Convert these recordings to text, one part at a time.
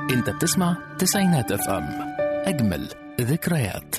انت بتسمع تسعينات اف ام اجمل ذكريات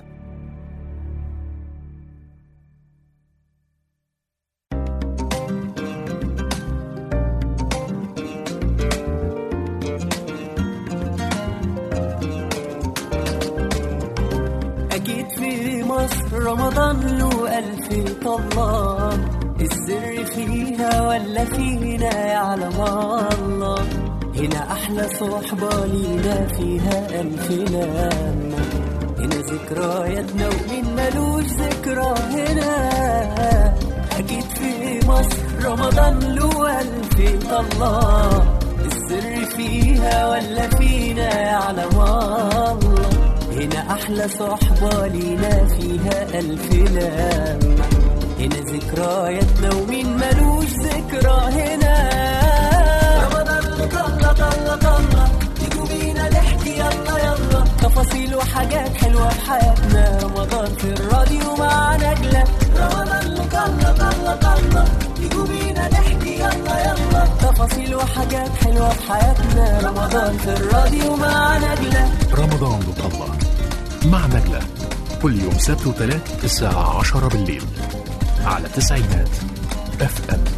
أكيد في مصر رمضان له ألف طلال السر فيها ولا فينا يعلم الله هنا أحلى صحبة لينا فيها ألف لمة هنا ذكرياتنا ومين ملوش ذكرى هنا أكيد في مصر رمضان له ألف طلال السر فيها ولا فينا يعلم الله هنا أحلى صحبة لينا فيها ألف لمة هنا ذكرياتنا ومين ملوش ذكرى هنا رمضان طلة طلة طلة تيجوا بينا نحكي يلا يلا تفاصيل وحاجات حلوة في حياتنا رمضان في الراديو مع نجلة رمضان طلة طلة طلة تيجوا بينا نحكي يلا يلا تفاصيل وحاجات حلوة في حياتنا رمضان في الراديو مع نجلة رمضان الله مع نجلة كل يوم سبت وثلاث الساعة عشرة بالليل على تسعينات اف ام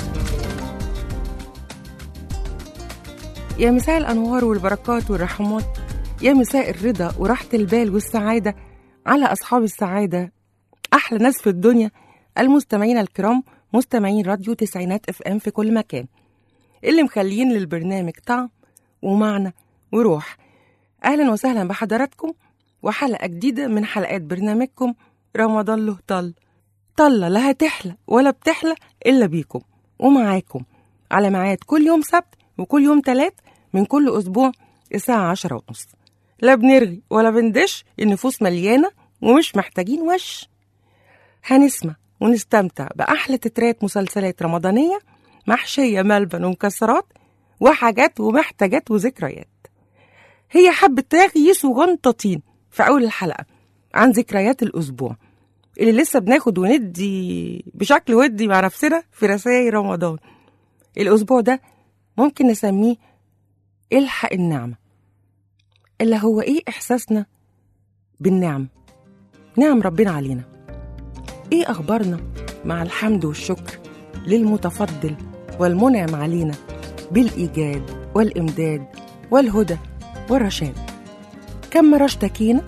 يا مساء الأنوار والبركات والرحمات يا مساء الرضا وراحة البال والسعادة على أصحاب السعادة أحلى ناس في الدنيا المستمعين الكرام مستمعين راديو تسعينات اف ام في كل مكان اللي مخليين للبرنامج طعم ومعنى وروح أهلا وسهلا بحضراتكم وحلقة جديدة من حلقات برنامجكم رمضان له طل طلة لا هتحلى ولا بتحلى إلا بيكم ومعاكم على ميعاد كل يوم سبت وكل يوم تلات من كل أسبوع الساعة عشرة ونص لا بنرغي ولا بندش النفوس مليانة ومش محتاجين وش هنسمع ونستمتع بأحلى تترات مسلسلات رمضانية محشية ملبن ومكسرات وحاجات ومحتاجات وذكريات هي حبة تغييس وغنطتين في أول الحلقة عن ذكريات الأسبوع اللي لسه بناخد وندي بشكل ودي مع نفسنا في رسائل رمضان الأسبوع ده ممكن نسميه الحق النعمة اللي هو إيه إحساسنا بالنعم نعم ربنا علينا إيه أخبارنا مع الحمد والشكر للمتفضل والمنعم علينا بالإيجاد والإمداد والهدى والرشاد كم مرة اشتكينا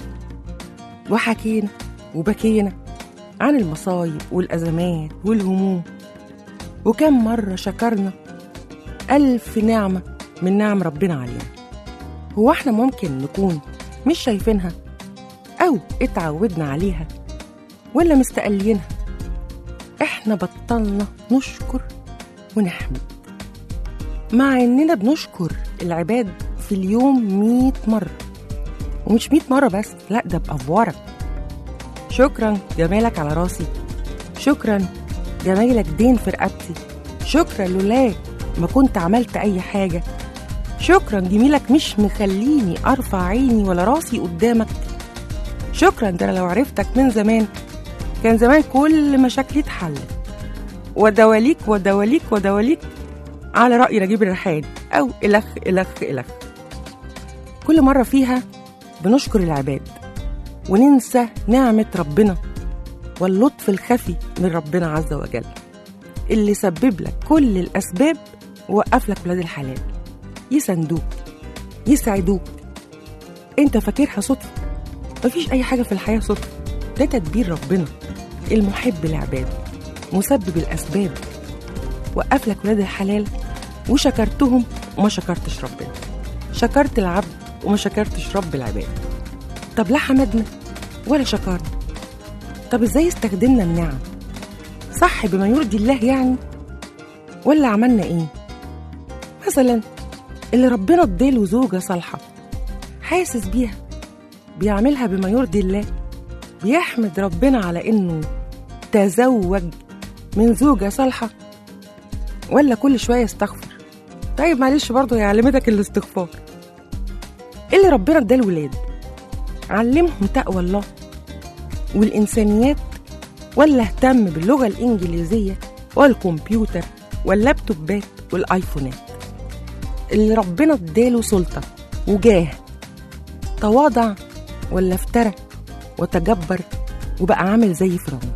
وحكينا وبكينا عن المصايب والأزمات والهموم وكم مرة شكرنا ألف نعمة من نعم ربنا علينا هو احنا ممكن نكون مش شايفينها أو اتعودنا عليها ولا مستقلينها احنا بطلنا نشكر ونحمد مع اننا بنشكر العباد في اليوم مية مرة ومش مية مرة بس لا ده بأفوارك شكرا جمالك على راسي شكرا جمالك دين في رقبتي شكرا لولاك ما كنت عملت أي حاجة شكرا جميلك مش مخليني أرفع عيني ولا راسي قدامك شكرا ده أنا لو عرفتك من زمان كان زمان كل مشاكلي اتحلت ودواليك ودواليك ودواليك على رأي نجيب الريحاني أو إلخ إلخ إلخ كل مرة فيها بنشكر العباد وننسى نعمة ربنا واللطف الخفي من ربنا عز وجل اللي سبب لك كل الأسباب ووقف لك ولاد الحلال يساندوك يساعدوك انت فاكرها صدفة مفيش أي حاجة في الحياة صدفة ده تدبير ربنا المحب لعباده مسبب الأسباب وقف لك ولاد الحلال وشكرتهم وما شكرتش ربنا شكرت العبد وما شكرتش رب العباد طب لا حمدنا ولا شكرنا طب ازاي استخدمنا النعم صح بما يرضي الله يعني ولا عملنا ايه مثلا اللي ربنا اداله زوجة صالحة حاسس بيها بيعملها بما يرضي الله بيحمد ربنا على انه تزوج من زوجة صالحة ولا كل شوية استغفر طيب معلش برضه يعلمتك الاستغفار اللي ربنا اداه الولاد علمهم تقوى الله والإنسانيات ولا اهتم باللغة الإنجليزية والكمبيوتر واللابتوبات والآيفونات اللي ربنا اداله سلطة وجاه تواضع ولا افترى وتجبر وبقى عامل زي فرعون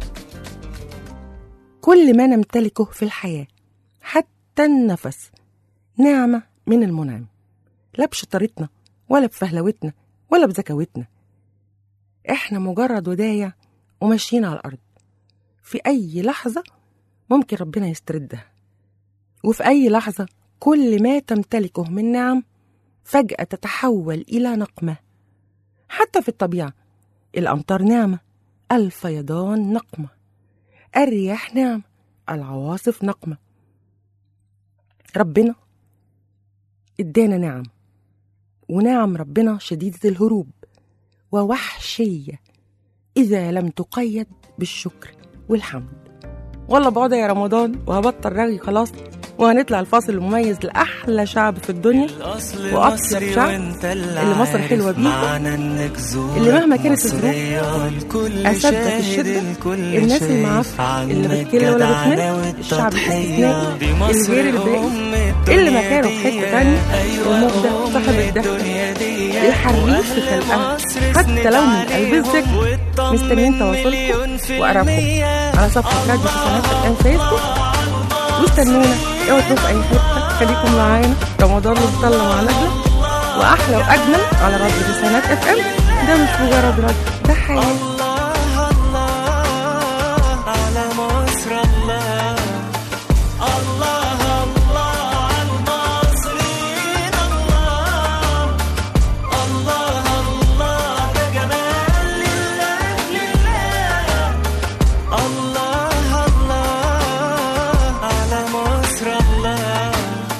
كل ما نمتلكه في الحياة حتى النفس نعمة من المنعم لا بشطارتنا ولا بفهلوتنا ولا بذكاوتنا احنا مجرد ودايع وماشيين على الأرض في أي لحظة ممكن ربنا يستردها وفي أي لحظة كل ما تمتلكه من نعم فجأة تتحول إلى نقمة حتى في الطبيعة الأمطار نعمة الفيضان نقمة الرياح نعمة العواصف نقمة ربنا ادانا نعم ونعم ربنا شديدة الهروب ووحشية إذا لم تقيد بالشكر والحمد والله بعد يا رمضان وهبطل رغي خلاص وهنطلع الفاصل المميز لأحلى شعب في الدنيا الأصل وأطيب مصري شعب وانت اللي اللي مصر عارف حلوة بيكم، معنى انك زورك اللي مهما كانت الظروف مصرية الكل أسد في شاهد الشدة الكل الناس اللي شايف معاه اللي عنك بتكل ولا جدعنة بتمل الشعب والتضحية. الاستثنائي دي مصر الغير الباقي أم اللي الدنيا مكانه في دي. حتة تانية أيوة المبدع أم صاحب الضحكة الدنيا دي. الحريف في وأهل خلقها مصر حتى سند لو من قلب عليهم الذكر واطمن مستنيين مليون تواصلكم في وآرائكم المية. على صفحة راديو تسعينات الآن فيسبوك واستنونا اوعوا تروحوا أي حتة خليكم معانا رمضان مطلع مع نجلة وأحلى وأجمل على راديو تسعينات اف ام ده مش مجرد راديو ده حياة الله الله على مصر الله الله الله على المصريين الله الله الله ده جمال لله لله الله الله على مصر الله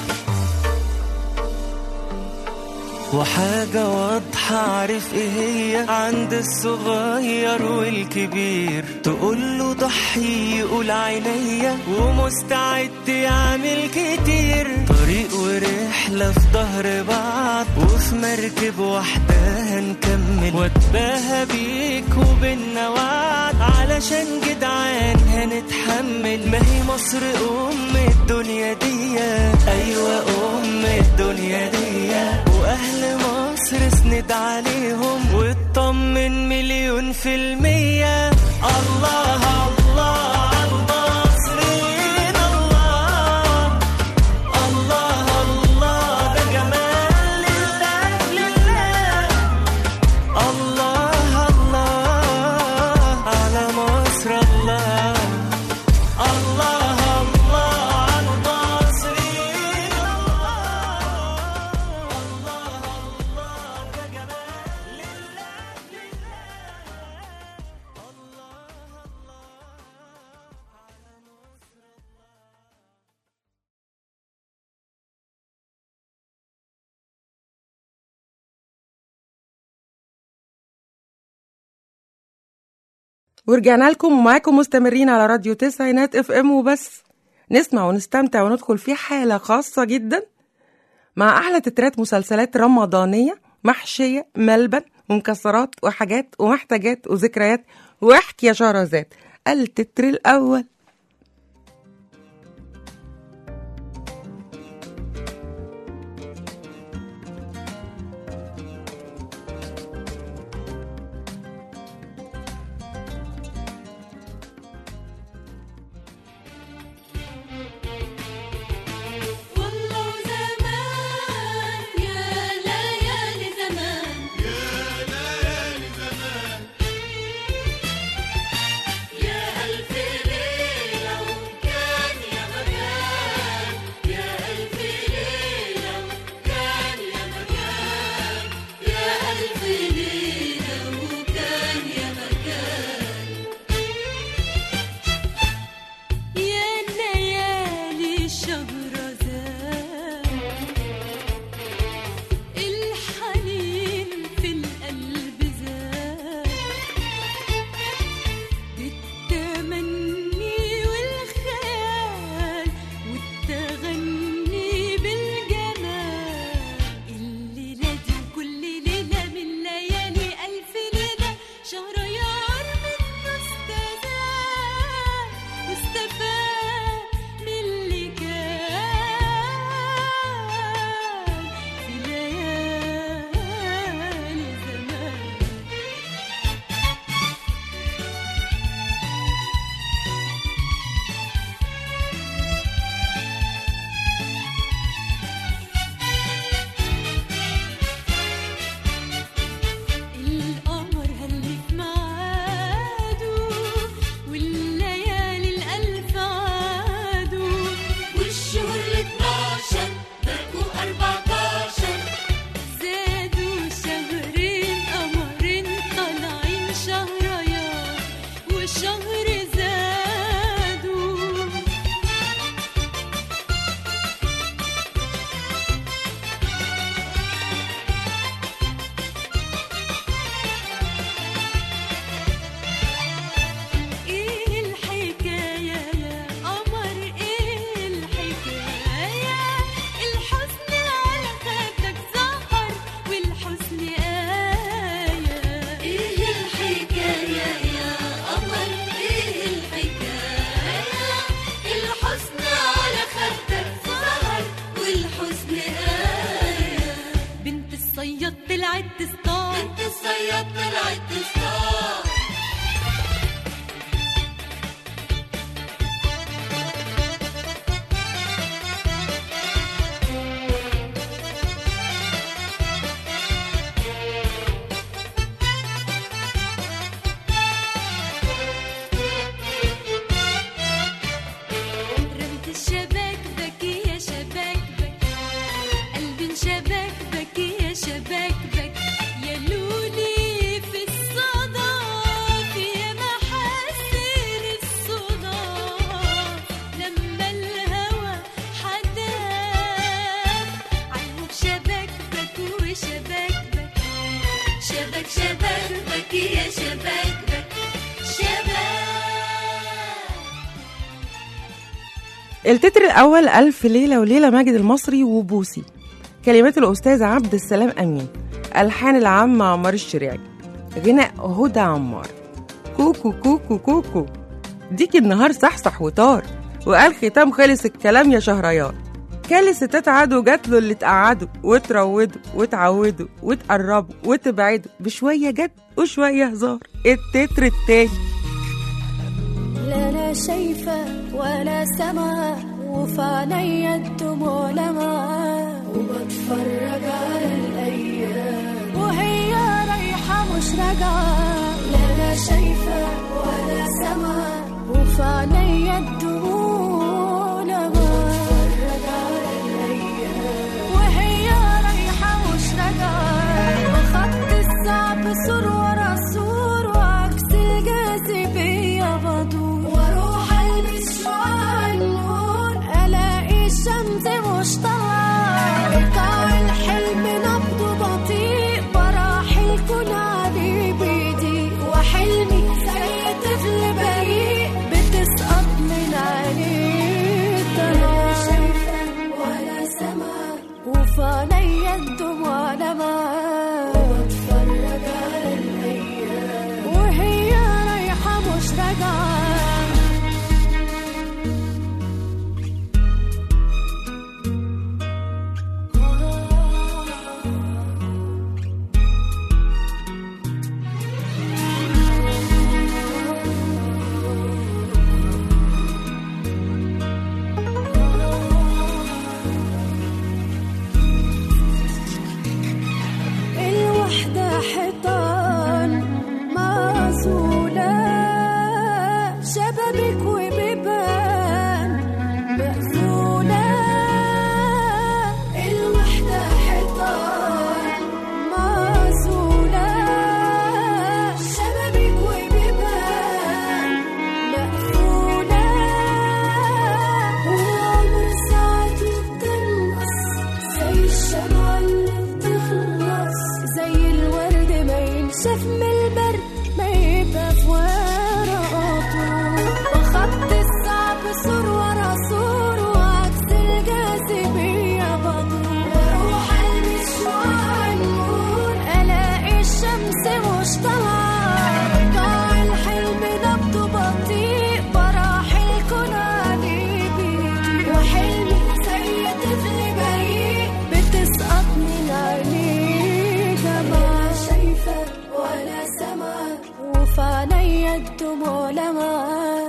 وحاجة واضحة عارف ايه هي عند الصغير والكبير تقوله ضحي يقول عينيا ومستعد يعمل كتير طريق ورحلة في ظهر بعض وفي مركب واحدة هنكمل واتباهى بيك وبينا وعد علشان جدعان هنتحمل ما هي مصر أم الدنيا دي أيوة أم الدنيا دي وأهل مصر اسند عليهم واطمن مليون في المية الله الله على المصريين الله الله الله ده جمال لله لله الله الله على مصر الله الله الله على المصريين ورجعنا لكم ومعاكم مستمرين على راديو تسعينات اف ام وبس نسمع ونستمتع وندخل في حالة خاصة جدا مع أحلى تترات مسلسلات رمضانية محشية ملبن ومكسرات وحاجات ومحتاجات وذكريات واحكي يا شهرزاد التتر الأول والله زمان يا ليالي زمان يا ليالي زمان يا ألف ليلة التتر الأول ألف ليلة وليلة ماجد المصري وبوسي كلمات الأستاذ عبد السلام أمين ألحان العم عمار الشريعي غناء هدى عمار كوكو كوكو كوكو ديك النهار صحصح وطار وقال ختام خلص الكلام يا شهريار كان الستات عادوا جات له اللي تقعدوا وتروضوا وتعودوا وتقربوا وتبعدوا بشوية جد وشوية هزار التتر التاني لا لا شايفة ولا سما وفي عينيا الدموع لما وبتفرج على الأيام وهي رايحة مش راجعة لا لا شايفة ولا سما وفي عينيا الدموع لما بتفرج على الأيام وهي رايحة مش راجعة وخط الصعب سور ورا سور وعكس الجاذبية بدور واروح البس شعاع النور الاقي الشمس مش طالعة ايقاع الحلم نبضه بطيء براحل كون عليه بيضيق وحلمي زي طفل بريء بتسقط من عليه لا شايفة ولا سما وفي عينيا الدموع لما وبتفرج على الأيام وهي رايحة مش راجعة الوحدة حيطان معزولة شبابك وبيبان مقفولة الوحدة حيطان معزولة شبابك وبيبان مقفولة وعمر ساعته بتنقص زي الشمعة اللي بتخلص زي الورد ما ينشف من البرد ما يبقى في ورقاته وخط الصعب سور ورا سور وعكس الجاذبية بدور واروح البس شعاع النور الاقي الشمس مش طالعة ضاع الحلم نبضه بطيء براحل كون عليه بيضيق وحلمي زي طفل بريء بتسقط من عينيه دمعة شايفة ولا سما وفي عينيا الدموع لما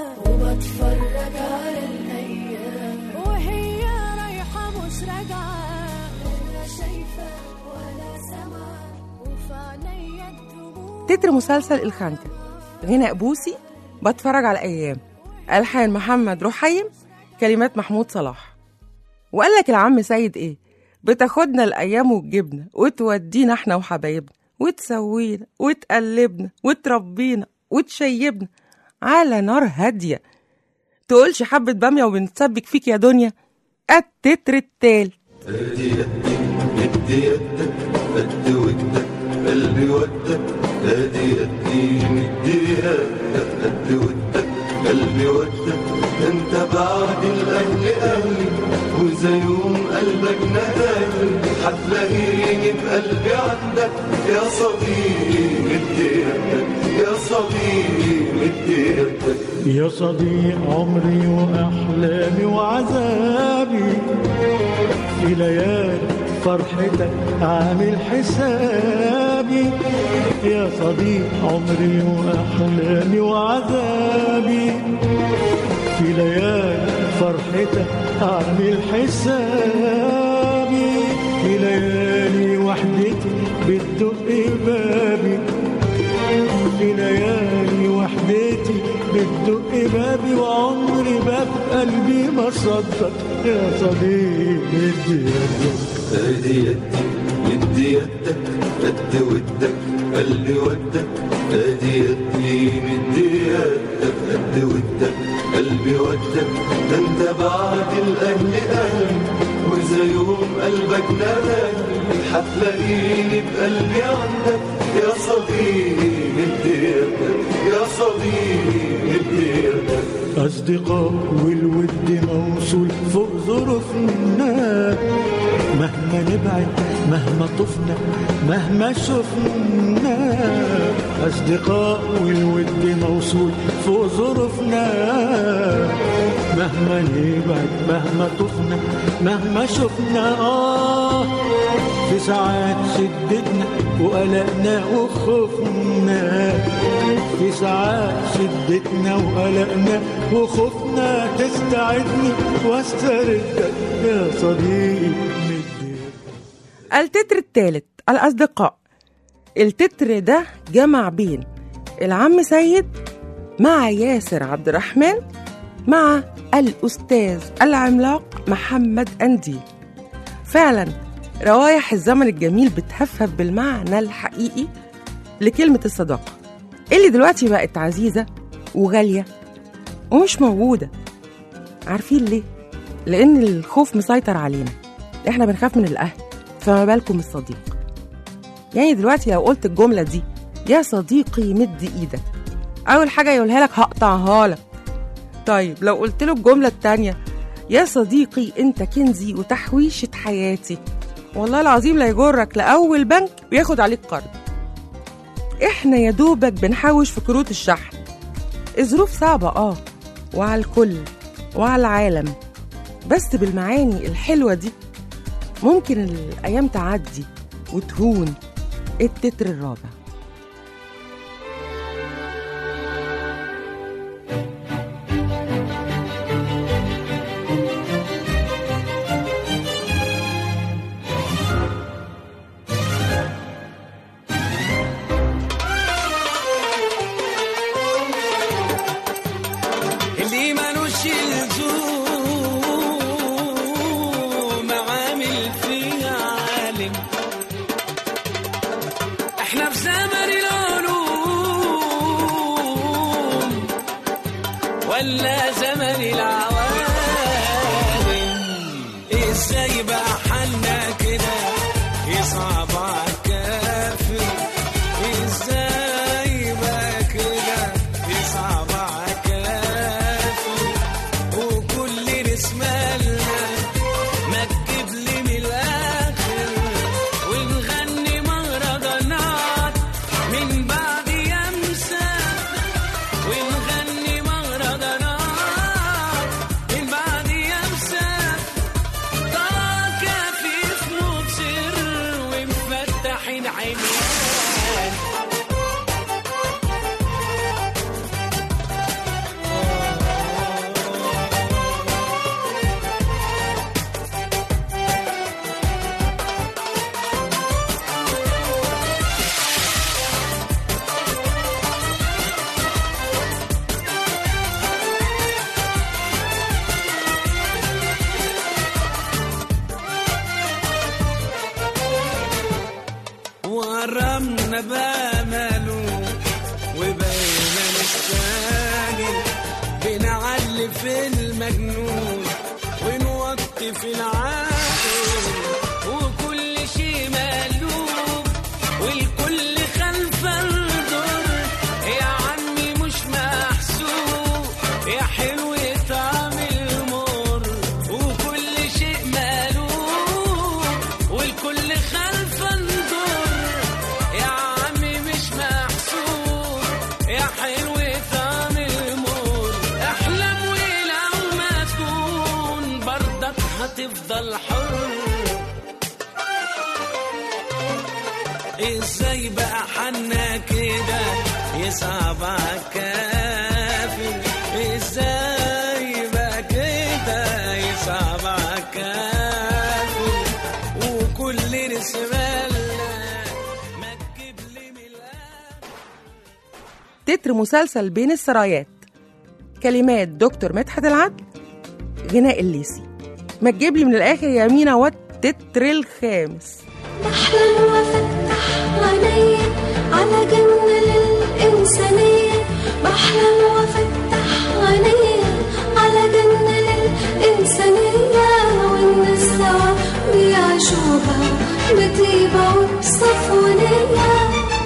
وبتفرج على الأيام وهي رايحة مش راجعة لا شايفة ولا سما وفي عينيا الدموع تتر مسلسل الخنكة غناء بوسي بتفرج على الأيام ألحان محمد رحيم كلمات محمود صلاح وقال لك العم سيد إيه بتاخدنا الأيام وتجيبنا وتودينا إحنا وحبايبنا وتسوينا وتقلبنا وتربينا وتشيبنا على نار هادية تقولش حبة بامية وبنتسبك فيك يا دنيا التتر التالي ادي ادي ادي يدك قد ودك قلبي ودك ادي ادي مدي يدك قد ودك قلبي ودك انت بعد الاهل اهلي وزي يوم قلبك نداني حتلاقيني بقلبي عندك يا صديقي مدي يدك يا صديقي مدي يدك يا صديق عمري وأحلامي وعذابي في ليالي فرحتك عامل حسابي يا صديق عمري وأحلامي وعذابي في ليالي فرحتك عامل حسابي في ليالي وحدتي بتدق بابي في ليالي وحدتي بتدق بابي وعمري باب قلبي ما صدق يا صديقي ادي يدك ادي يدي مدي يدك قد ودك قلبي ودك ادي يدي مدي يدك قد ودك قلبي ودك ده انت بعد الاهل اهلي واذا يوم قلبك نداني هتلاقيني بقلبي عندك يا صديقي مد يدك يا صديقي مد يدك أصدقاء والود موصول فوق ظروفنا مهما نبعد مهما طفنا مهما شفنا أصدقاء والود موصول فوق ظروفنا مهما نبعد مهما طفنا مهما شفنا آه في ساعات شدتنا وقلقنا وخوفنا في ساعات شدتنا وقلقنا وخوفنا تستعدني واستردك يا صديقي مدي التتر الثالث الأصدقاء التتر ده جمع بين العم سيد مع ياسر عبد الرحمن مع الأستاذ العملاق محمد أندي فعلا روايح الزمن الجميل بتهفف بالمعنى الحقيقي لكلمة الصداقة اللي دلوقتي بقت عزيزة وغالية ومش موجودة عارفين ليه؟ لأن الخوف مسيطر علينا احنا بنخاف من الأهل فما بالكم الصديق يعني دلوقتي لو قلت الجملة دي يا صديقي مد ايدك أول حاجة يقولها لك هقطعها لك طيب لو قلت له الجملة التانية يا صديقي انت كنزي وتحويشة حياتي والله العظيم لا يجرك لأول بنك وياخد عليك قرض احنا يا دوبك بنحوش في كروت الشحن الظروف صعبة اه وعلى الكل وعلى العالم بس بالمعاني الحلوة دي ممكن الأيام تعدي وتهون التتر الرابع اللي مالوش لزوم عامل فيها عالم احنا في زمن العلوم ولا زمن العوالم ازاي بقى حالنا كده يصعب عالكافر ازاي بقى كده يصعب عالكافر وكل رسمالنا ما تجيب لي من الاخر ونغني مهرجانات من بعد يمسى ونغني مهرجانات من بعد يمسى طاقة خفيف مبصر ومفتحين عينينا وقربنا بأمله وبقينا نستعجل بنعلي في المجنون ونوطي في العاقل وكل شيء مقلوب والكل خلف الدور يا عمي مش محسوب يا حلو طعم المر وكل شيء مقلوب والكل خلف الدور يا عمي مش محسوب يا حلو طعم المر احلم ولو ما تكون برضك هتفضل حر ازاي بقى حنا كده يصعب عالكافر ازاي بقى كده يصعب عالكافر وكل رسمالنا ما تجيب لي من الآخر تتر مسلسل بين السرايات كلمات دكتور مدحت العدل غناء الليسي ما تجيب لي من الاخر يا مينا والتتر الخامس بحلم وافتح عيني على جنة للإنسانية بحلم وافتح عيني على جنة للإنسانية والناس سوا بيعيشوها بطيبة وبصفونية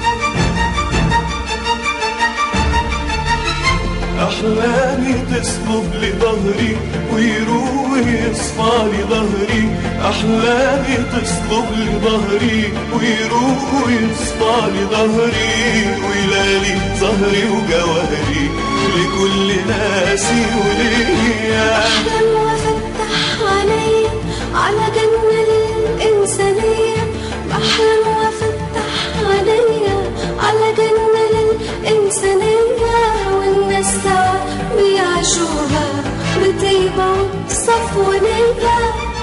أحلامي تصلب لي ظهري ويروح يصفى لي ظهري أحلامي تصلب لي ظهري ويروح يصفى لي ظهري ويلالي ظهري وجوهري لكل ناسي وليا أحلم وأفتح عيني على جنة للإنسانية بحلم وأفتح عيني على جنة للإنسانية والناس سوا بيعيشوها بطيبة وصفونية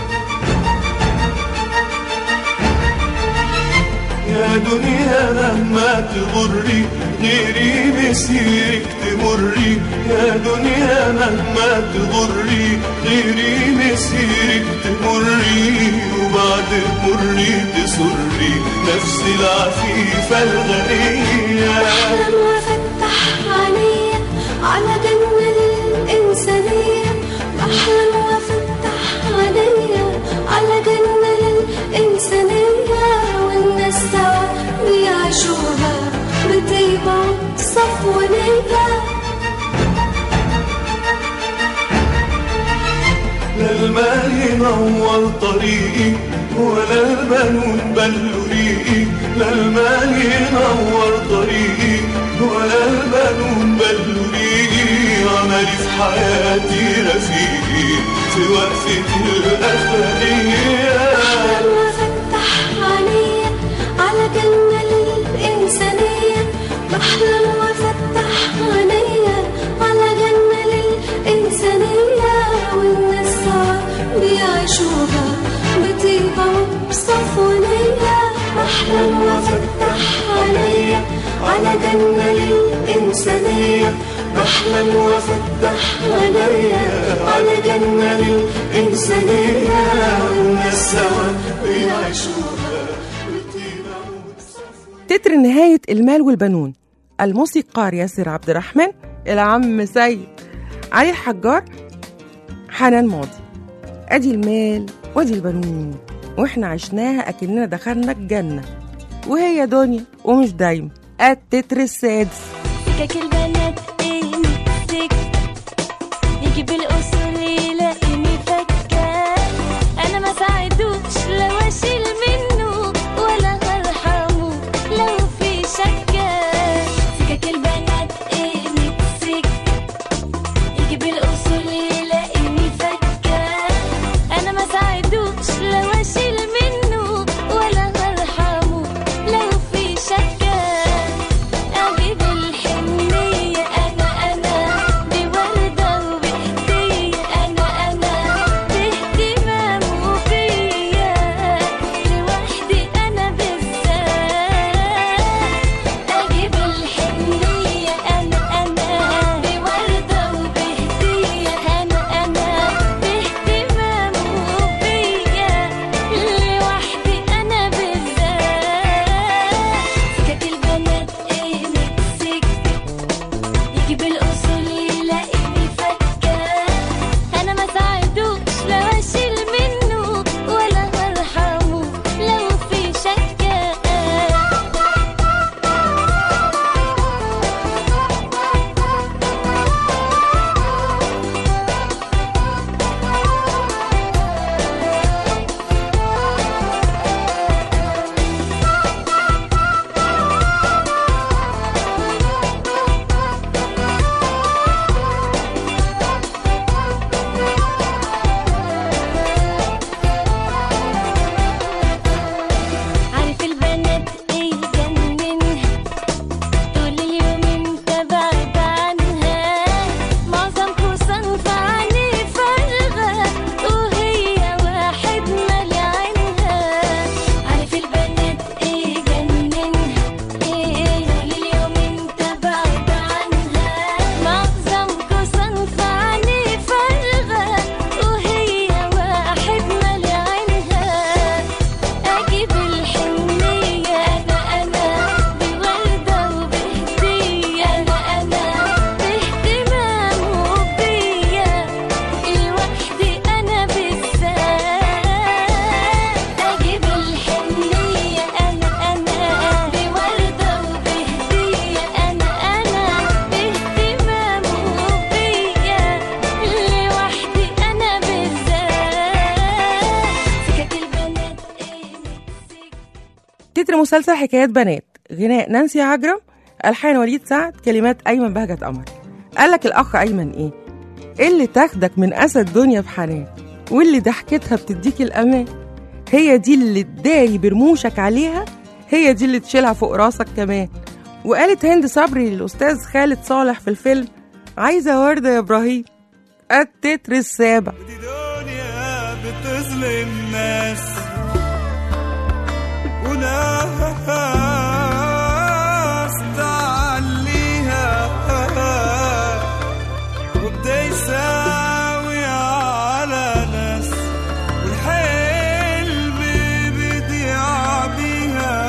يا دنيا مهما تغري غيري مسيرك تمري يا دنيا مهما تغري غيري مسيرك تمري وبعد مري تسري نفسي العفيفة الغنية بحلم وأفتح عيني على جنة للإنسانية بحلم وأفتح عيني على جنة للإنسانية والناس سوا بيعيشوها بطيبة وصفونية لا المال ينور طريقي ولا البنون بلوا ريقي لا المال ينور طريقي ولا البنون بلوا ريقي عملي في حياتي رفيقي في وقفة الأخرية بحلم وأفتح عيني على جنة للإنسانية بحلم وأفتح عيني على جنة للإنسانية والناس سوا بيعيشوها بطيبة وبصفونية بحلم وأفتح عيني على جنة للإنسانية بحلم وأفتح عيني على جنة للإنسانية والناس سوا بيعيشوها بطيبة وبصفونية تتر نهاية المال والبنون الموسيقار ياسر عبد الرحمن العم سيد علي الحجار حنان ماضي ادي المال وادي البنون واحنا عشناها اكننا دخلنا الجنة وهي دنيا ومش دايما التتر السادس سكك البنات انسك يجي بالاصول يلاقيني فكة انا ما ساعدوش لو اشيل منه ولا هرحمه لو في شكة سكك البنات انسك يجي بالاصول يلاقيني فكة انا ما ساعدوش لو اشيل منه ولا هرحمه لو في شكة أجيب الحنية تتر مسلسل حكايات بنات غناء نانسي عجرم ألحان وليد سعد كلمات أيمن بهجت قمر قال لك الأخ أيمن إيه اللي تاخدك من أسد دنيا بحنان واللي ضحكتها بتديك الأمان هي دي اللي تداري برموشك عليها هي دي اللي تشيلها فوق راسك كمان وقالت هند صبري للأستاذ خالد صالح في الفيلم عايزة وردة يا إبراهيم التتر السابع دي دنيا بتظلم ناس وناس تعليها وبتساوي على ناس والحلم بيضيع بيها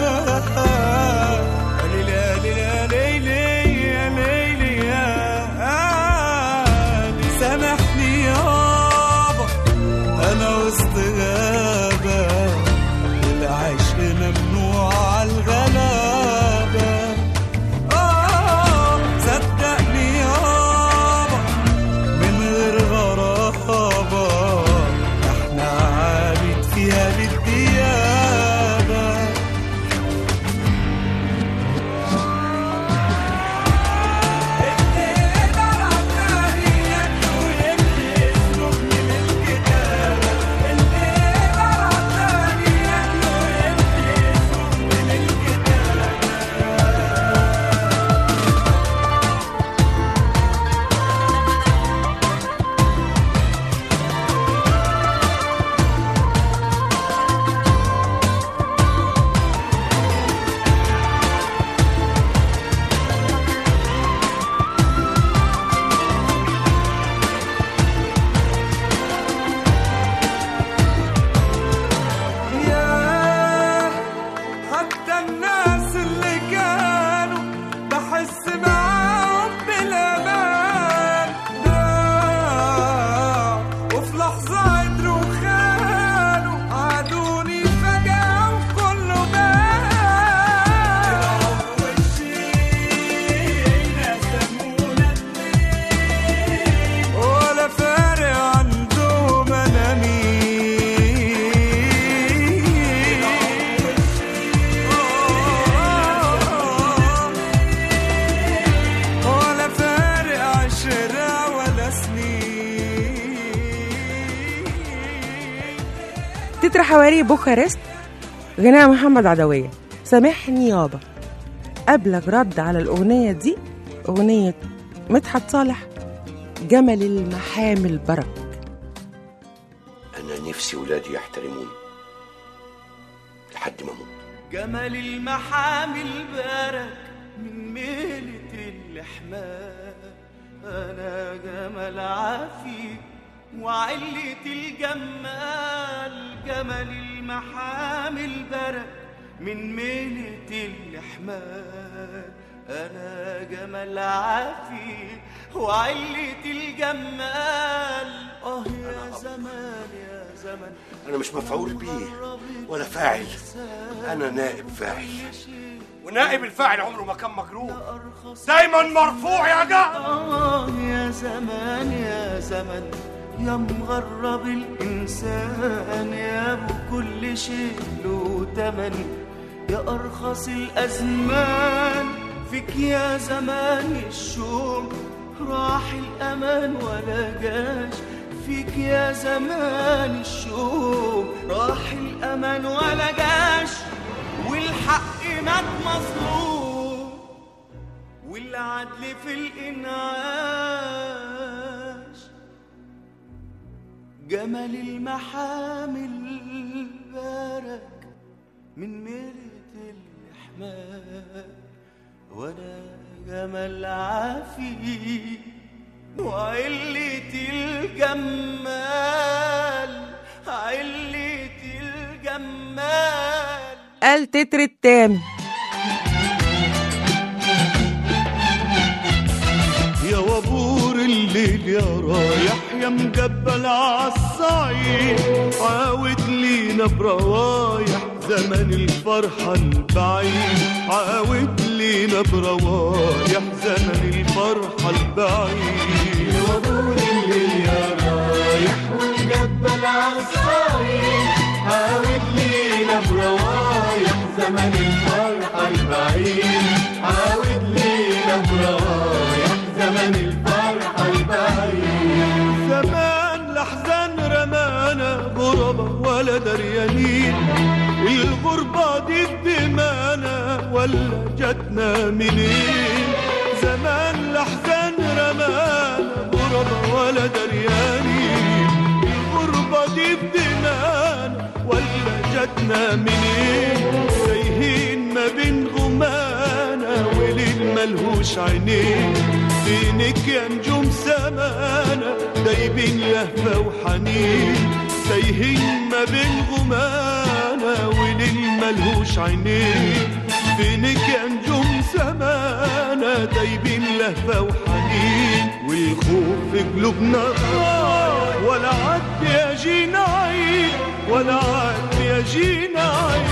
ليلى ليلى ليلى يا ليلى يا لي سامحني يابا انا وسط غابة العشق ممنوع عالغلابة آه صدقني يابا من غير غرابة احنا عابد فيها بالديابة ياه حتى الناس اللي كانوا بحس معاهم بالامان ضاع وفي لحظة قدروا خانوا عادوني فجأة وكله بان ولا فارق عندهم انا مين ولا فارق عشرة ولا سنين تتر حواري بوخارست غناء محمد عدوية سامحني يابا أبلغ رد على الأغنية دي أغنية مدحت صالح جمل المحامل برك أنا نفسي ولادي يحترموني لحد ما أموت جمل المحامل بارك من ميلة اللحمان أنا جمل عافي وعلة الجمال جمل المحامل برك من ميلة اللحمان أنا جمل عافي وعلة الجمال آه يا زمان يا زمان أنا مش مفعول بيه ولا فاعل أنا نائب فاعل ونائب الفاعل عمره ما كان مجروح دايما مرفوع يا جهل آه يا زمان يا زمن يا مغرب الإنسان يا أبو كل شيء له تمن يا أرخص الأزمان فيك يا زمان الشوق راح الأمان ولا جاش فيك يا زمان الشوق راح الأمان ولا جاش والحق مات مظلوم والعدل في الإنعاش جمل المحامل بارك من ميرة الإحمال وأنا جمل عافي وعلة الجمال علة الجمال التتر التام يا وابور الليل يا رايح يا مجبل عالصعيد عاود لينا بروايح زمن الفرحة البعيد عاود لينا بروايح زمن الفرحة البعيد يا وابور الليل يا رايح ومجبل عالصعيد عاود لينا بروايح زمن زمن الفرحة البعيد عاود لينا بروايح زمن الفرحة البعيد زمان لحزن رمانا غربة ولا دريانين الغربة دي بدمانا ولا جاتنا منين زمان لحزن رمانا غربة ولا دريانين الغربة دي بدمانا ولا جاتنا منين تايهين ما بين غمانا وليل ملهوش عينين فينك يا نجوم سمانا دايبين لهفة وحنين تايهين ما بين غمانا وليل ملهوش عينين فينك يا نجوم سمانا دايبين لهفة وحنين والخوف في قلوبنا ضايع ولا عد يجينا عيد ولا عد يجينا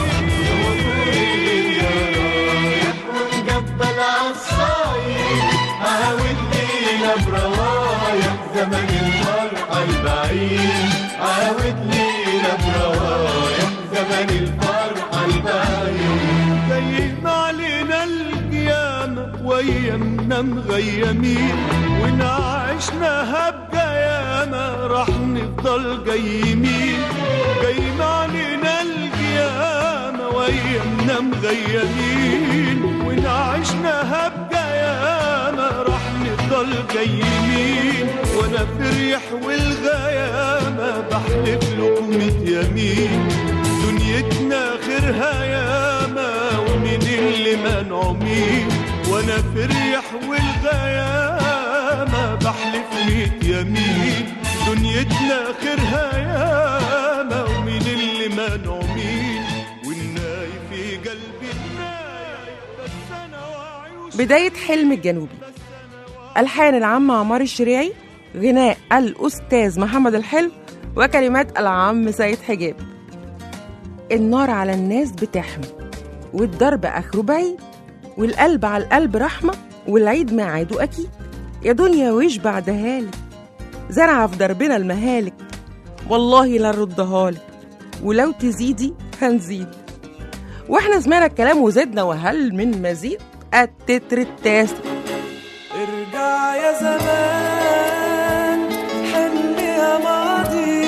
عيد ونقبل عالصايد عاود لينا بروايح زمن الفرحة البعيد عاود لينا بروايح زمن الفرحة البعيد جايين علينا القيامة ويمنا مغيمين ونعيشناها بقيامة راح نفضل جايمين جايين علينا القيامة ويمنا مغيمين ونعيشناها بقيامة راح نفضل جايين وانا في ريح والغيامة بحلف لكم يمين دنيتنا خيرها ياما ومن اللي منعومين وانا في الريح والغيامة بحلف ميت يمين دنيتنا خيرها ياما ومن اللي منعومين والناي في قلبي الناي بس انا وعيوش بداية حلم الجنوبي ألحان العم عمار الشريعي غناء الأستاذ محمد الحلو وكلمات العم سيد حجاب النار على الناس بتحمي والضرب آخره بعيد والقلب على القلب رحمة والعيد ميعاده أكيد يا دنيا ويش بعدها لك زرعة في دربنا المهالك والله لا نردها لك ولو تزيدي هنزيد واحنا سمعنا الكلام وزدنا وهل من مزيد التتر التاسع ارجع يا زمان حن يا ماضي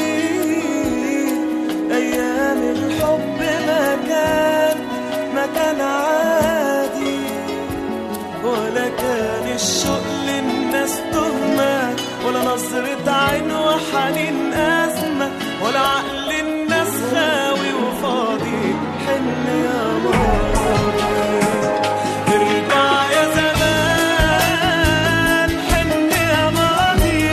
ايام الحب ما كان ما كان عادي ولا كان الشوق للناس تهمة ولا نظرة عين وحنين أزمة ولا عقل الناس خاوي وفاضي حن يا ماضي ارجع يا زمان حن يا ماضي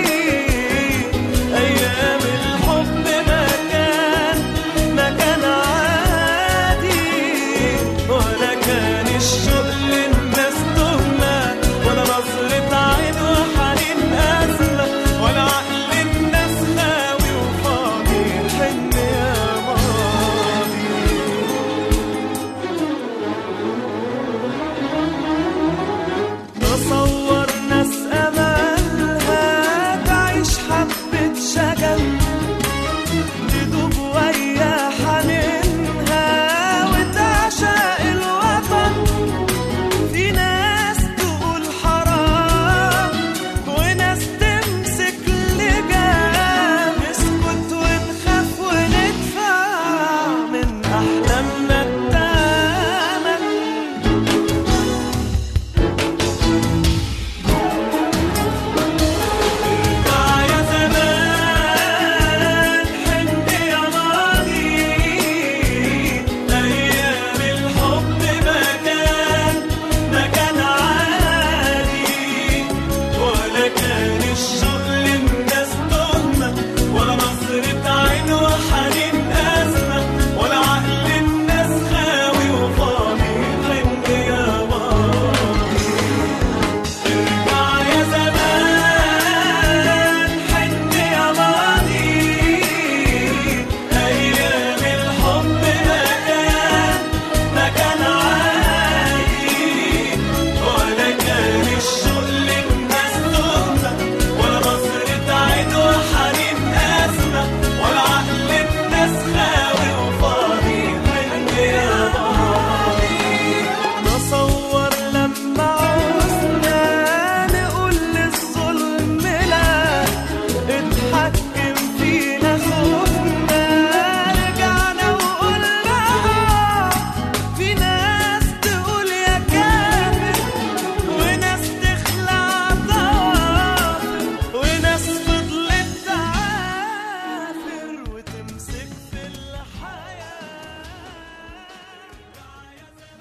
أيام الحب ما كان ما كان عادي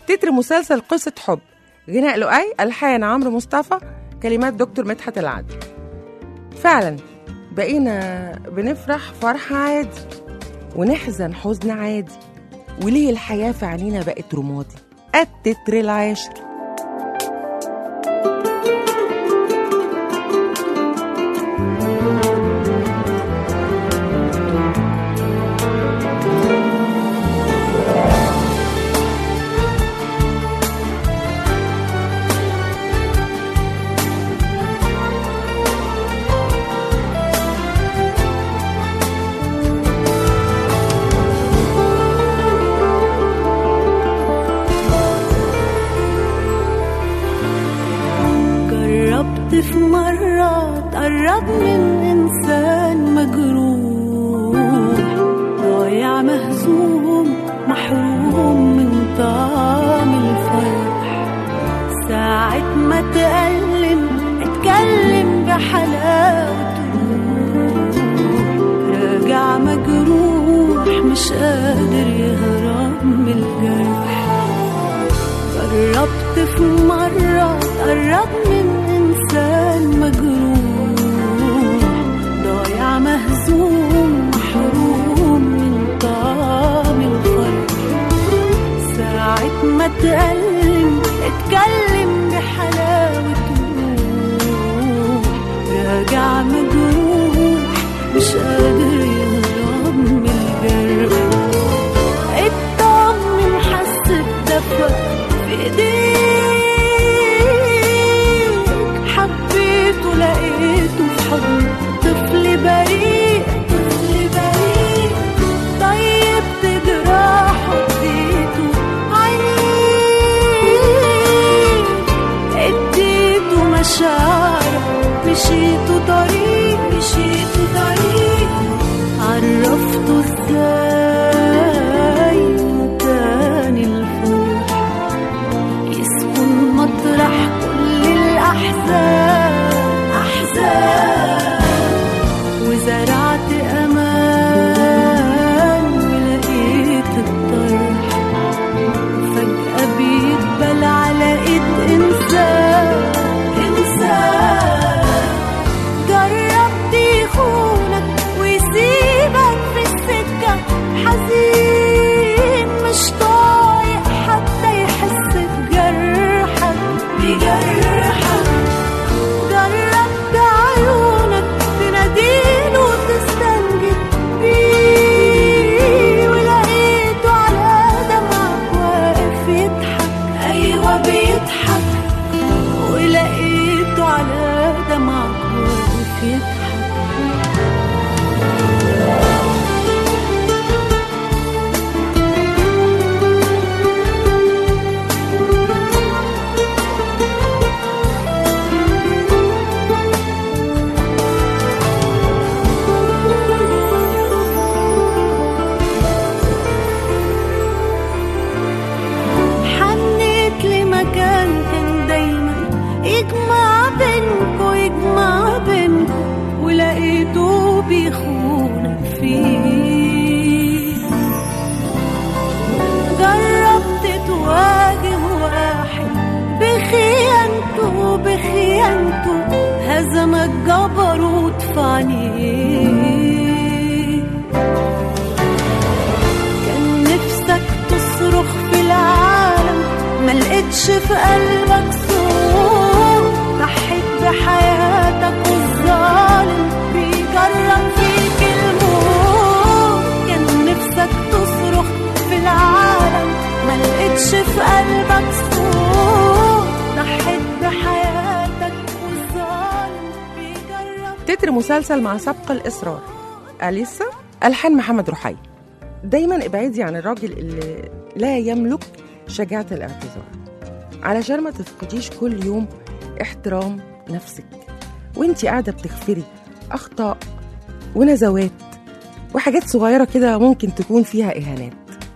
تتر مسلسل قصة حب غناء لؤي ألحان عمرو مصطفى كلمات دكتور مدحت العدل فعلا بقينا بنفرح فرحة عادي ونحزن حزن عادي وليه الحياة في عينينا بقت رمادي التتر العاشر جربت في مرة تقرب من إنسان مجروح ضايع مهزوم محروم من طعم الفرح ساعة ما تألم اتكلم بحلاوته راجع مجروح مش قادر يهرب من الجرح جربت في مرة تقرب من إنسان مجروح ضايع مهزوم محروم من طعم الفرح ساعة ما تألم اتكلم بحلاوته راجع مجروح مش قادر يهرب من الجرح اطمن حس بدفى في ايديك حبيته لقيته في حضن طفل بريء طفل بريء طيبت جراحه اديته عينيك اديته مشاعر مشيته طريق مشيته طريق عرفته ازاي مكان الفرح يسكن مطرح كل الأحزان أحزان وزرعت أمان ولقيت الطرح فجأة بيقبل على إيد إنسان إنسان جربت يخونك ويسيبك في السكة حزين مش طايق حتى يحس بجرحك بجرحك جربت عيونك تناديله وتستنجد بيه ولقيته على دمعك واقف يضحك أيوة بيضحك ولقيته على دمعك واقف يضحك حنيت لمكان كان دايما يجمع بينكو يجمع بينكو ولقيته بيخونك فيه جربت تواجه واحد بخيانته بخيانته هزمك جبروت في عينيه كان نفسك تصرخ في العالم ما لقيتش في قلبك صوت ضحيت بحياتك والظالم بيجرب فيك الموت كان نفسك تصرخ في العالم ما لقيتش في قلبك صوت ضحيت بحياتك والظالم بيجرب تتر مسلسل مع سبق الإصرار أليسا ألحان محمد رحي دايما ابعدي عن الراجل اللي لا يملك شجاعة الاعتذار علشان ما تفقديش كل يوم احترام نفسك وانتي قاعدة بتغفري أخطاء ونزوات وحاجات صغيرة كده ممكن تكون فيها إهانات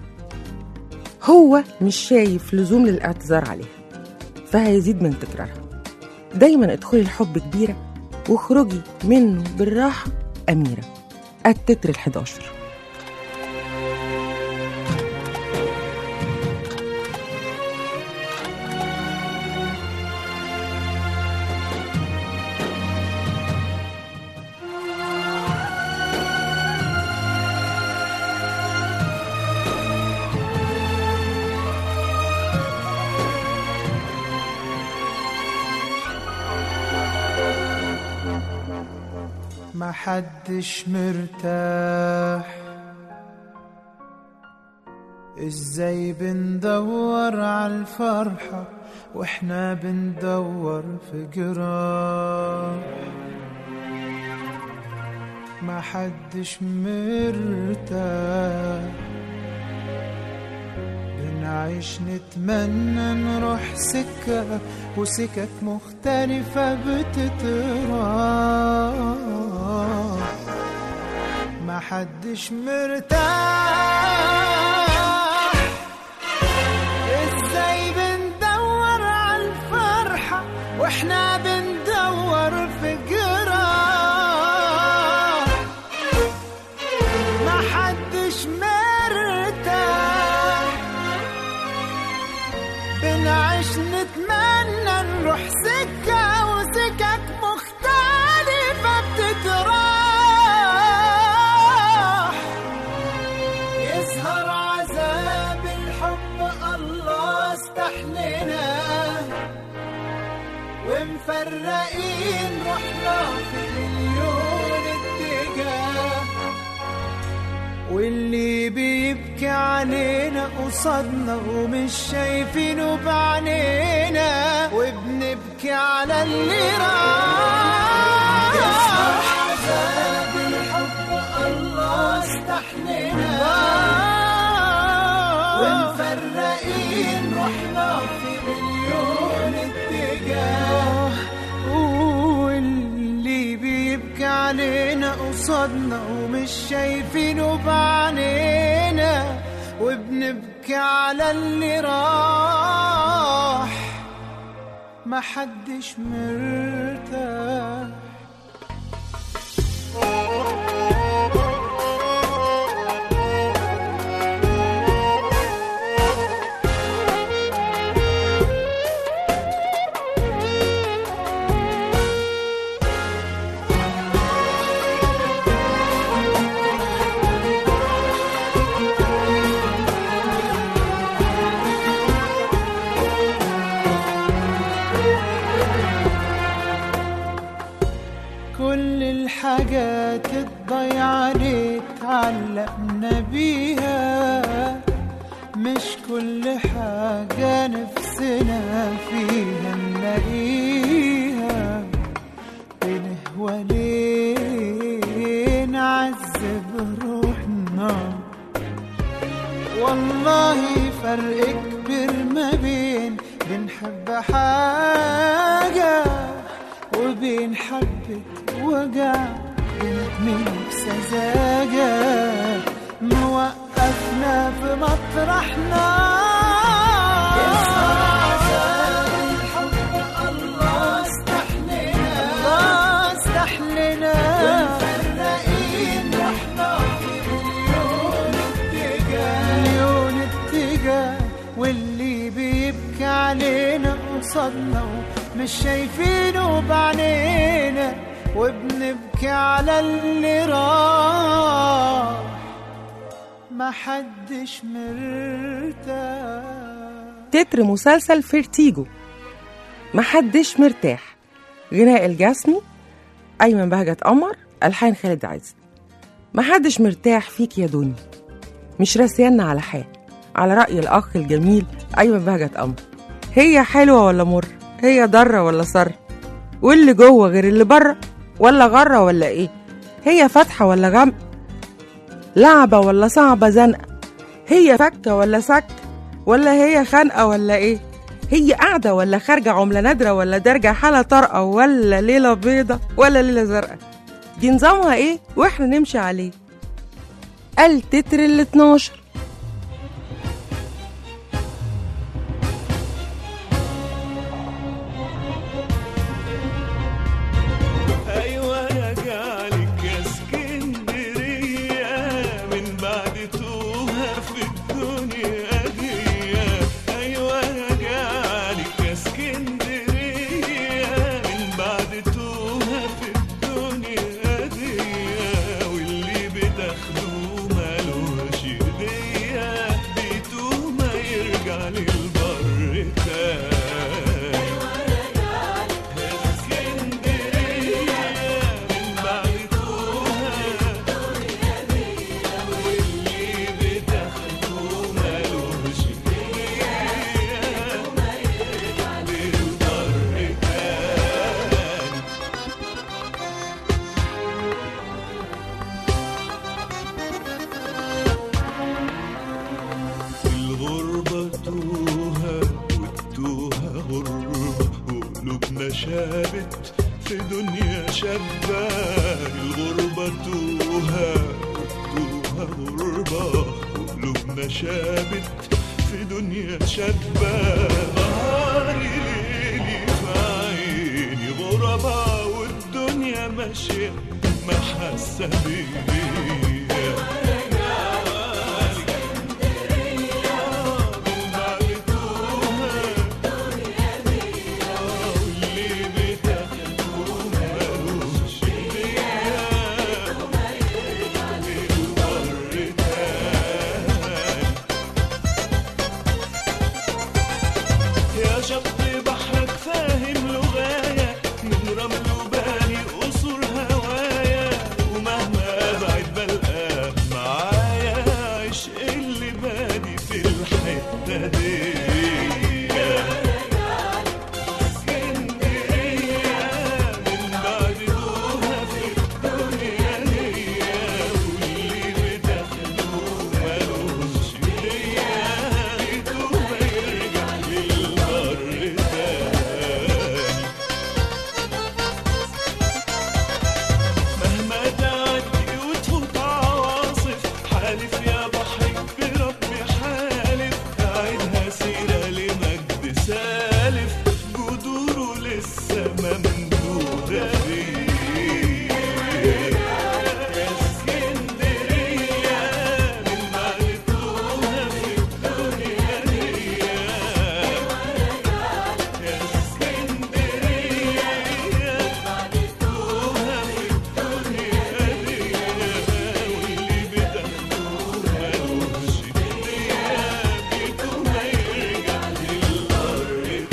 هو مش شايف لزوم للاعتذار عليها فهيزيد من تكرارها دايما ادخلي الحب كبيرة واخرجي منه بالراحة أميرة التتر الحداشر ما حدش مرتاح ازاي بندور على الفرحة واحنا بندور في جراح ما حدش مرتاح بنعيش نتمنى نروح سكة وسكك مختلفة بتتراح ما حدش مرتاح ازاي بندور على الفرحة واحنا بندور في جراح ما حدش مرتاح بنعيش نتمنى نروح سكة وسكك مختلفة بتتراح يظهر عذاب الحب الله استحلنا ومفرقين رحنا في مليون اتجاه واللي بيبكي علينا قصادنا ومش شايفينه بعينينا وبنبكي على اللي راح عذاب الحب الله استحلنا ومفرقين رحنا في مليون اتجاه واللي بيبكي علينا قصادنا ومش شايفينه بعينينا وبنبكي على اللي راح ما حدش مرتاح كل الحاجات الضيعة اللي اتعلقنا بيها مش كل حاجة نفسنا فيها نلاقيها بنهوى ليه نعذب روحنا والله فرق كبير ما بين بنحب حاجة وبين حبة وجع بنتمن بسذاجة موقفنا في مطرحنا الله استحلنا الله استحلنا والفرقين رحنا في مليون اتجاه مليون اتجاه واللي بيبكي علينا قصادنا مش شايفينه بعينينا وبنبكي على اللي راح ما حدش مرتاح تتر مسلسل فيرتيجو محدش مرتاح غناء الجسمي أيمن بهجت قمر ألحان خالد عز محدش مرتاح فيك يا دنيا مش راسيانا على حال على رأي الأخ الجميل أيمن بهجت قمر هي حلوة ولا مر هي ضرة ولا سر واللي جوه غير اللي بره ولا غرة ولا ايه هي فاتحة ولا غمق لعبة ولا صعبة زنقة هي فكة ولا سك ولا هي خانقة ولا ايه هي قاعدة ولا خارجة عملة نادرة ولا دارجة حالة طارئة ولا ليلة بيضة ولا ليلة زرقاء دي نظامها ايه واحنا نمشي عليه التتر ال 12 ايوه راجع لك يا اسكندريه من بعد توها في الدنيا دي ايوه راجع لك يا اسكندريه من بعد توها في الدنيا دي واللي بتاخدوه مالوش ايديا بيتوه ما يرجع للبر تاني الغربة توها والتوها غربة وقلوبنا شابت في دنيا شابة الغربة توها والتوها غربة وقلوبنا شابت في دنيا شابة نهاري ليلي في عيني غربة والدنيا ماشية ما حاسة بيا يا شط بحرك فاهم لغاية من رمل وباني قصور هوايا ومهما ابعد بلقى معايا عشق اللي بادي في الحتة دي اسكندرية من بعد دوها في الدنيا دي واللي بتاخدوه ملوش فيا يتوب يرجع للبر تاني مهما تعدي وتفوت عواصف حالف يا بحري بربي حالف أعيدها سيرة لمجد سالف جذوره لسه ممدودة بيه يا اسكندرية من بعد توها في الدنيا دي يا اسكندرية بعد توها في الدنيا دي واللي بتاخدوه ملوش فيا بيته ما يرجع للأرض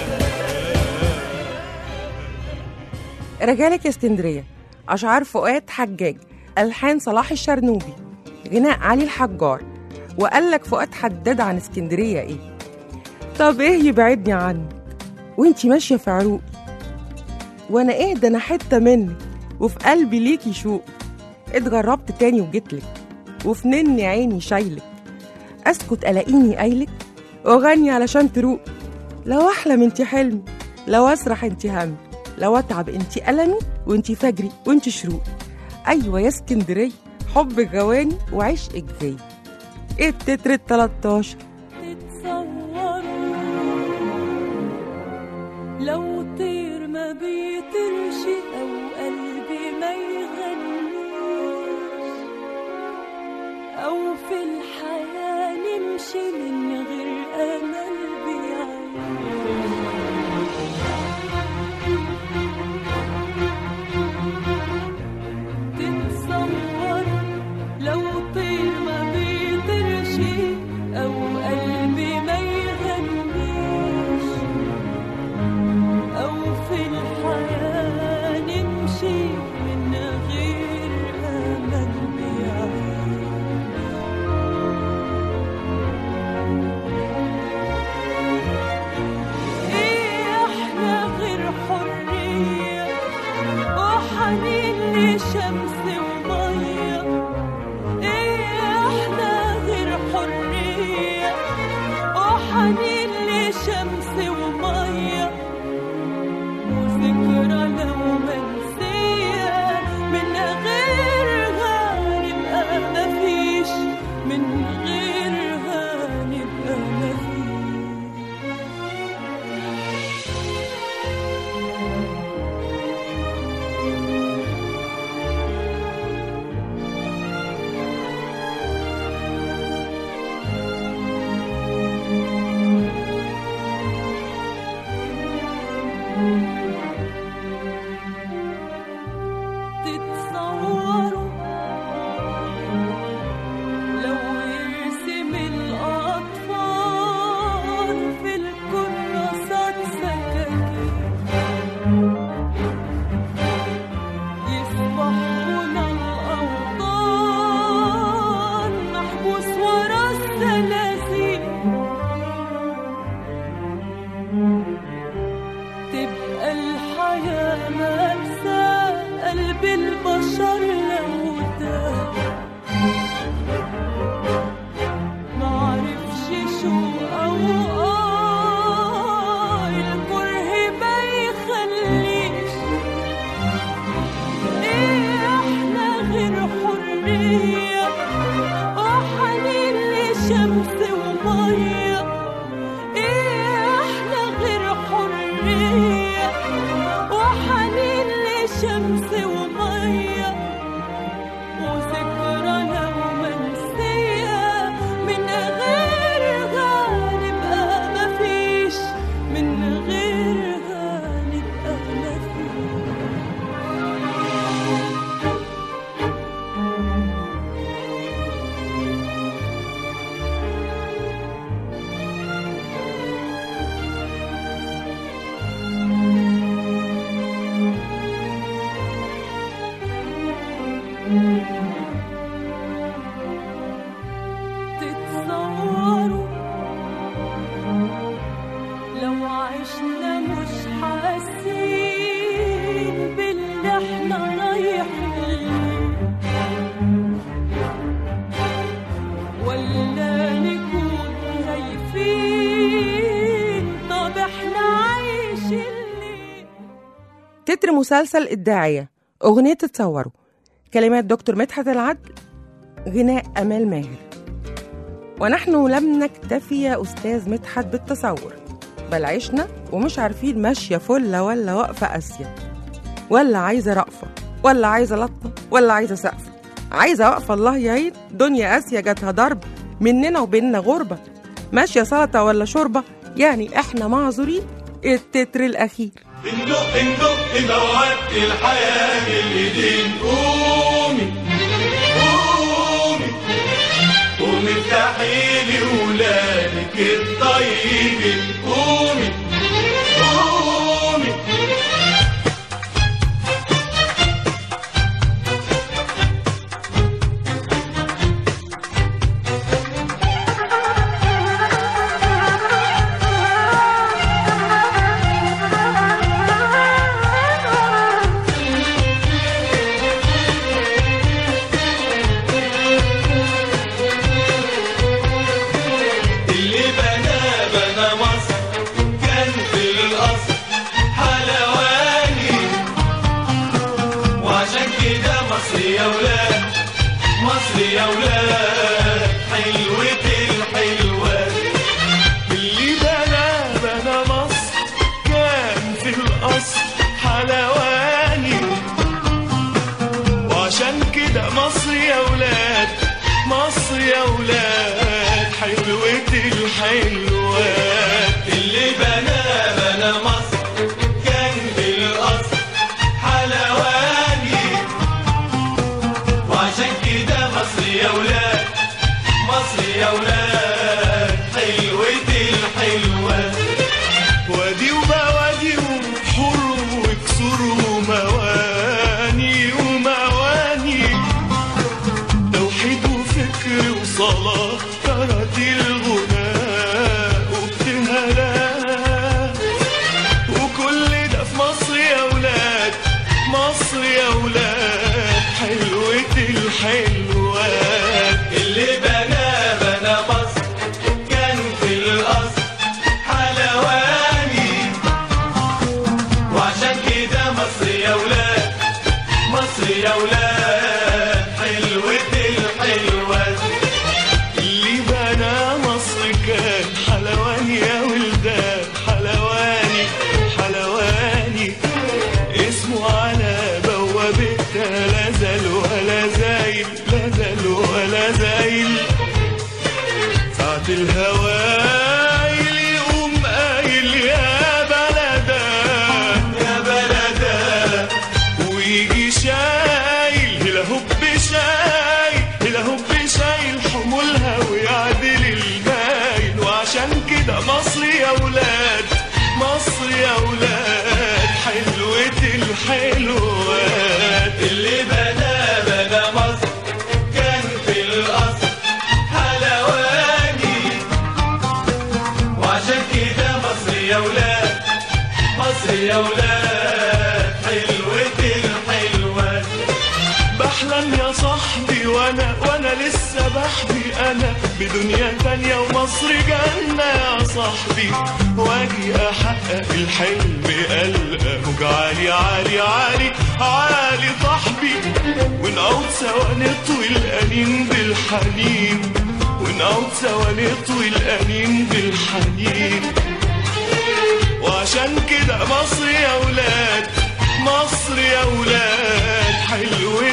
رجالك يا اسكندرية أشعار فؤاد حجاج ألحان صلاح الشرنوبي غناء علي الحجار وقال لك فؤاد حداد عن اسكندرية إيه طب إيه يبعدني عنك وإنتي ماشية في عروق وأنا إيه ده أنا حتة منك وفي قلبي ليكي شوق اتغربت تاني وجيتلك وفي نني عيني شايلك أسكت ألاقيني قايلك وأغني علشان تروق لو أحلم انتي حلمي لو أسرح انتي همي لو أتعب انتي ألمي وانتي فجري وانتي شروق أيوة يا اسكندرية حب غواني وعشقك زي ايه التتر ال 13 تتصوروا لو طير ما بيطيرش او قلبي ما يغنيش او في الحياة نمشي من غير امل بيعيش تتصور لو طير ما بيطيرش او قلبي ما يغنيش او في الحياة نمشي من غير امل بيعيش تتر مسلسل الداعية أغنية تتصوروا كلمات دكتور مدحت العدل غناء أمال ماهر ونحن لم نكتفي يا أستاذ مدحت بالتصور بل عشنا ومش عارفين ماشية فلة ولا واقفة قاسية ولا عايزة رأفة ولا عايزة لطة ولا عايزة سقفة عايزة واقفة الله يعين دنيا قاسية جاتها ضرب مننا وبيننا غربة ماشية سلطة ولا شوربة يعني احنا معذورين التتر الأخير بندق ندق موعد الحياة بالايدين قومي قومي قومي افتحي لي ولادك الطيبين قومي قومي اللي بنى بنى مصر كان في الأصل حلواني وعشان كده مصر يا ولاد مصر يا ولاد حلوة الحلوات اللي بنى بنى مصر كان في الأصل حلواني وعشان كده مصر يا ولاد مصر يا ولاد حلوة الحلوات اللي بنى بنى مصر كان بالأصل حلواني وعشان كده مصر يا ولاد مصر يا ولاد حلوة الحلوات وادي وبوادي وبحور وكسور ومواني ومواني توحيد وفكر وصلاة تراتيل الغناء وابتهالات وكل ده في مصر يا ولاد مصر يا ولاد حلوة الحلوات اللي بنى بنى مصر كان في الأصل حلواني وعشان كده مصر يا ولاد مصر يا ولاد حلوة الحلوات اللي بنى مصر كان حلواني يا ولدان حلواني حلواني اسمه على بوابتها لا زال ولا زايل لا زال ولا زايل ساعة الهوايل يقوم قايل يا بلدا يا بلدا ويجي شايل هلا هوب شايل هلا هوب شايل حمولها ويعدل المايل وعشان كده مصر يا ولاد مصر يا ولاد حلوة الحلوات اللي بنى بنى مصر كان في الأصل حلواني وعشان كده مصر يا ولاد مصر يا ولاد حلوة الحلوات بحلم يا صاحبي وانا وانا لسه بحبي انا بدنيا تانية ومصر جنة يا صاحبي واجي احقق الحلم القى عالي عالي عالي عالي صاحبي ونقعد سوا نطوي الانين بالحنين ونقعد سوا نطوي الانين بالحنين وعشان كده مصر يا ولاد مصر يا ولاد حلوة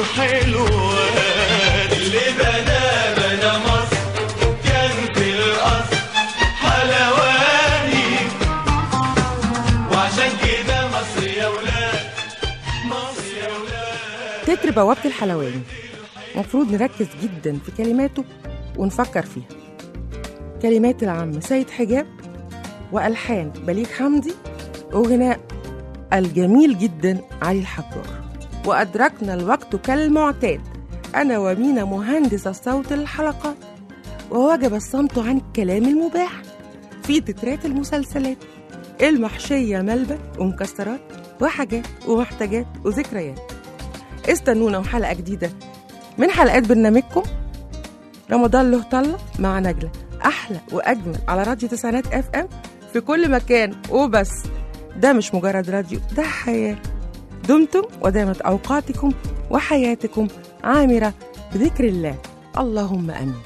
الحلوات اللي بنى بنى مصر كان في الأصل حلواني وعشان كده مصر يا ولاد مصر يا ولاد تتر بوابة الحلواني المفروض نركز جدا في كلماته ونفكر فيها كلمات العم سيد حجاب وألحان بليغ حمدي وغناء الجميل جدا علي الحجار وأدركنا الوقت كالمعتاد أنا ومينا مهندس الصوت الحلقات ووجب الصمت عن الكلام المباح في تترات المسلسلات المحشية ملبن ومكسرات وحاجات ومحتاجات وذكريات استنونا وحلقة جديدة من حلقات برنامجكم رمضان له طلة مع نجلة أحلى وأجمل على راديو تسعينات اف ام في كل مكان وبس ده مش مجرد راديو ده حياة دمتم ودامت أوقاتكم وحياتكم عامرة بذكر الله اللهم أمين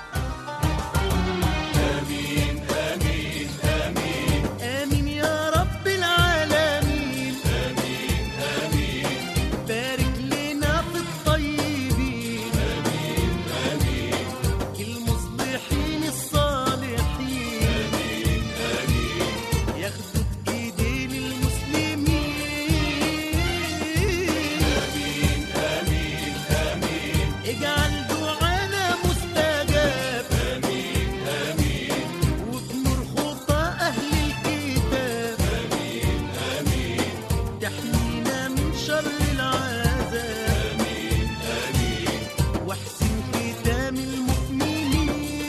آمين يا رب العالمين آمين آمين بارك لنا في الطيبين آمين آمين المصلحين الصالحين آمين آمين ياخدوا بإيدين المسلمين آمين آمين آمين اجعل دعانا مستجاب آمين آمين وبنور خطى أهل الكتاب آمين آمين تحمينا من شر العذاب آمين آمين واحسن ختام المؤمنين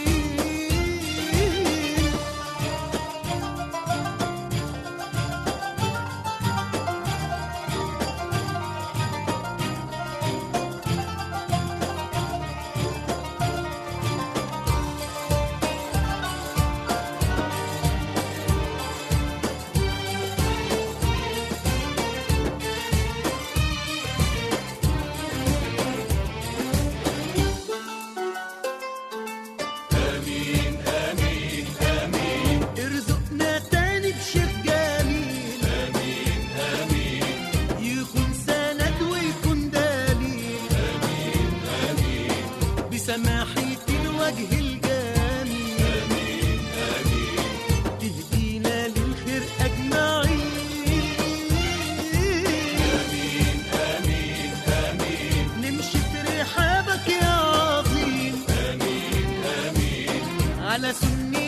ارزقنا تاني بشيخ جميل امين امين يكون سند ويكون دليل امين امين بسماحة الوجه الجميل امين امين تهدينا للخير اجمعين امين امين امين نمشي في رحابك يا عظيم امين امين على سنة